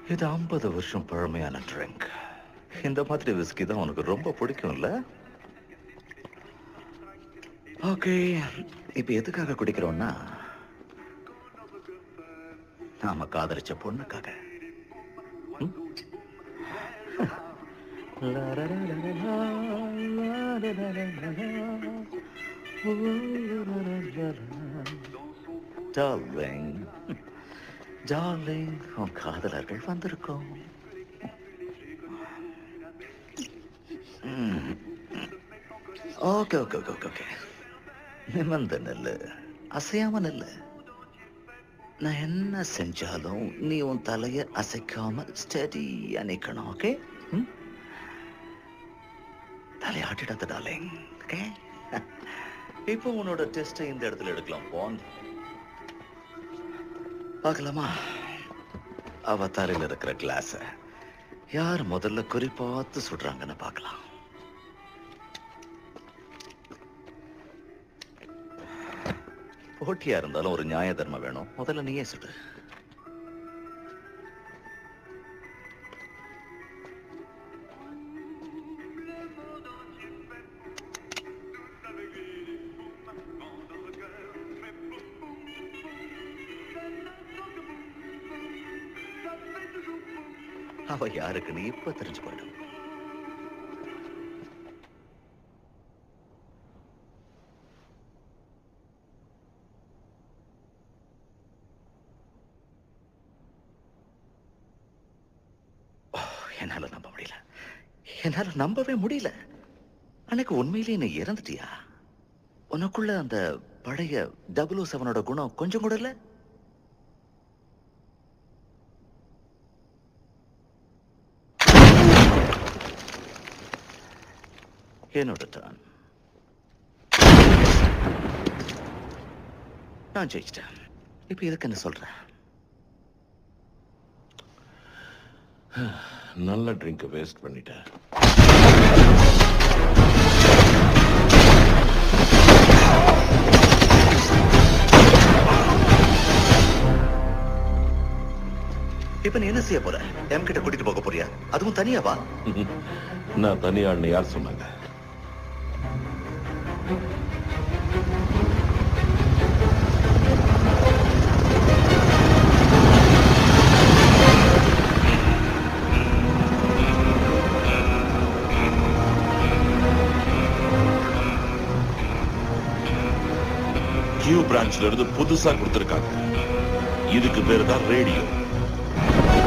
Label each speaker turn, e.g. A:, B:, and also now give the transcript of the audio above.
A: இது ஐம்பது வருஷம் பழமையான ட்ரிங்க் இந்த மாதிரி விஸ்கி தான் உனக்கு ரொம்ப பிடிக்கும்ல ஓகே இப்போ எதுக்காக குடிக்கிறோம்னா நாம காதலிச்ச பொண்ணுக்காக ம்? Darling, darling, உன் காதலர்கள் வந்திருக்கோம் okay okay okay okay okay நிமிர்ந்து நெல்லு அசையாம நெல்லு நான் என்ன செஞ்சாலும் நீ உன் தலைய அசைக்காம ஸ்டடியா நிக்கணும் ஓகே தலையாட்டிடாத டார்லிங் ஓகே இப்போ உன்னோட டெஸ்ட்டை இந்த இடத்துல எடுக்கலாம் போன் பார்க்கலாமா அவ தலையில இருக்கிற கிளாஸ யார் முதல்ல குறி பார்த்து சுடுறாங்கன்னு பார்க்கலாம் போட்டியா இருந்தாலும் ஒரு நியாய தர்மம் வேணும் முதல்ல நீயே சுடு அவ யாருக்குன்னு இப்ப தெரிஞ்சு போயிடும் ஓ, என்னால நம்ப முடியல என்னால நம்பவே முடியல அன்னைக்கு உண்மையிலேயே நீ இறந்துட்டியா உனக்குள்ள அந்த பழைய டபுள் செவனோட குணம் கொஞ்சம் கூட இல்ல என்னோட டர்ன் நான் ஜெயிச்சிட்டேன் இப்ப இதுக்கு என்ன சொல்றேன்
B: நல்ல ட்ரிங்க் வேஸ்ட் பண்ணிட்டேன்
A: இப்ப நீ என்ன செய்ய போற எம் கிட்ட கூட்டிட்டு போக போறியா அதுவும் தனியாவா
B: நான் தனியாள்னு யார் சொன்னாங்க கியூ பிரான்ச்ல இருந்து புதுசா கொடுத்திருக்காங்க இதுக்கு பேரு தான் ரேடியோ